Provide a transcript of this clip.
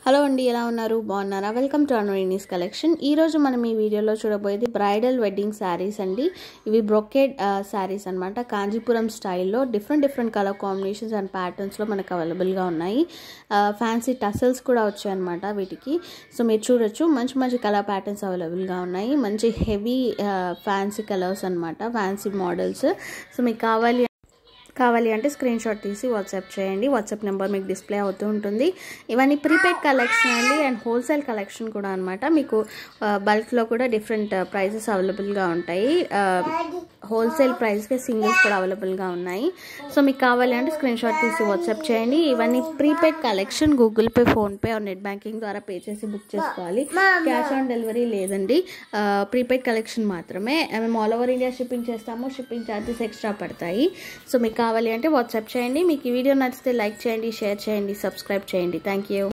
hello అండి ఎలా ఉన్నారు బాగున్నారా వెల్కమ్ టు అనోయినీస్ కలెక్షన్ ఈరోజు మనం ఈ వీడియోలో చూడబోయేది బ్రైడల్ వెడ్డింగ్ శారీస్ అండి ఇవి బ్రొకేడ్ శారీస్ అనమాట కాంజీపురం స్టైల్లో different different colour combinations and ప్యాటర్న్స్లో మనకు అవైలబుల్గా ఉన్నాయి ఫ్యాన్సీ టసల్స్ కూడా వచ్చాయన్నమాట వీటికి సో మీరు చూడొచ్చు మంచి మంచి కలర్ ప్యాటర్న్స్ అవైలబుల్గా ఉన్నాయి మంచి హెవీ ఫ్యాన్సీ కలర్స్ అనమాట ఫ్యాన్సీ మోడల్స్ సో మీకు కావాలి కావాలి అంటే స్క్రీన్ షాట్ తీసి వాట్సాప్ చేయండి వాట్సాప్ నెంబర్ మీకు డిస్ప్లే అవుతూ ఉంటుంది ఇవన్నీ ప్రీపెయిడ్ కలెక్షన్ అండి అండ్ హోల్సేల్ కలెక్షన్ కూడా అనమాట మీకు బల్క్లో కూడా డిఫరెంట్ ప్రైజెస్ అవైలబుల్గా ఉంటాయి హోల్సేల్ ప్రైస్కి సింగిల్స్ కూడా అవైలబుల్గా ఉన్నాయి సో మీకు కావాలి అంటే స్క్రీన్ షాట్ తీసి వాట్సాప్ చేయండి ఇవన్నీ prepaid collection Google Pay PhonePe net banking ద్వారా పే చేసి బుక్ చేసుకోవాలి క్యాష్ ఆన్ డెలివరీ లేదండి ప్రీపెయిడ్ కలెక్షన్ మాత్రమే మేము ఆల్ ఓవర్ ఇండియా షిప్పింగ్ చేస్తాము షిప్పింగ్ ఛార్జెస్ ఎక్స్ట్రా పడతాయి సో మీకు కావాలి అంటే వాట్సాప్ చేయండి మీకు ఈ వీడియో నచ్చితే లైక్ చేయండి షేర్ చేయండి సబ్స్క్రైబ్ చేయండి థ్యాంక్ యూ